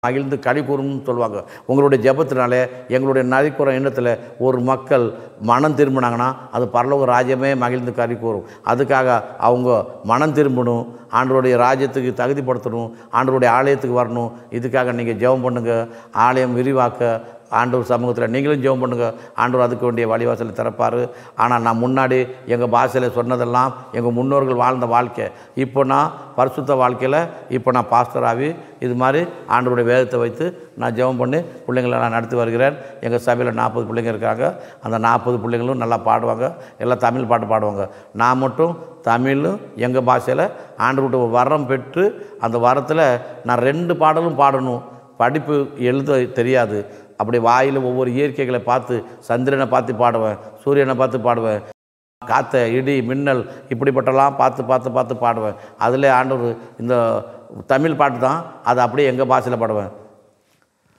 மகிழ்ந்து களி கூறும்னு சொல்லுவாங்க உங்களுடைய ஜெபத்தினாலே எங்களுடைய நதிக்குற எண்ணத்தில் ஒரு மக்கள் மனம் திரும்பினாங்கன்னா அது பரலோக ராஜ்யமே மகிழ்ந்து களி கூறும் அதுக்காக அவங்க மனம் திரும்பணும் ஆண்டவருடைய ராஜ்யத்துக்கு தகுதிப்படுத்தணும் ஆண்டவருடைய ஆலயத்துக்கு வரணும் இதுக்காக நீங்கள் ஜெபம் பண்ணுங்க ஆலயம் விரிவாக்க ஆண்டவர் சமூகத்தில் நீங்களும் ஜெபம் பண்ணுங்க ஆண்டவர் அதுக்கு வேண்டிய வழிவாசலை திறப்பார் ஆனால் நான் முன்னாடி எங்கள் பாஷையில் சொன்னதெல்லாம் எங்கள் முன்னோர்கள் வாழ்ந்த வாழ்க்கை இப்போ நான் பரிசுத்த வாழ்க்கையில் இப்போ நான் பாஸ்டர் ஆகி இது மாதிரி ஆண்டவருடைய வேதத்தை வைத்து நான் ஜெபம் பண்ணி பிள்ளைங்களை நான் நடத்தி வருகிறேன் எங்கள் சபையில் நாற்பது பிள்ளைங்க இருக்காங்க அந்த நாற்பது பிள்ளைங்களும் நல்லா பாடுவாங்க எல்லாம் தமிழ் பாட்டு பாடுவாங்க நான் மட்டும் தமிழும் எங்கள் பாஷையில் ஆண்டவருடைய வரம் பெற்று அந்த வரத்தில் நான் ரெண்டு பாடலும் பாடணும் படிப்பு எழுத தெரியாது அப்படி வாயில் ஒவ்வொரு இயற்கைகளை பார்த்து சந்திரனை பார்த்து பாடுவேன் சூரியனை பார்த்து பாடுவேன் காற்றை இடி மின்னல் இப்படிப்பட்டலாம் பார்த்து பார்த்து பார்த்து பாடுவேன் அதில் ஆண்டவர் இந்த தமிழ் பாட்டு தான் அதை அப்படியே எங்கள் பாஷையில் பாடுவேன்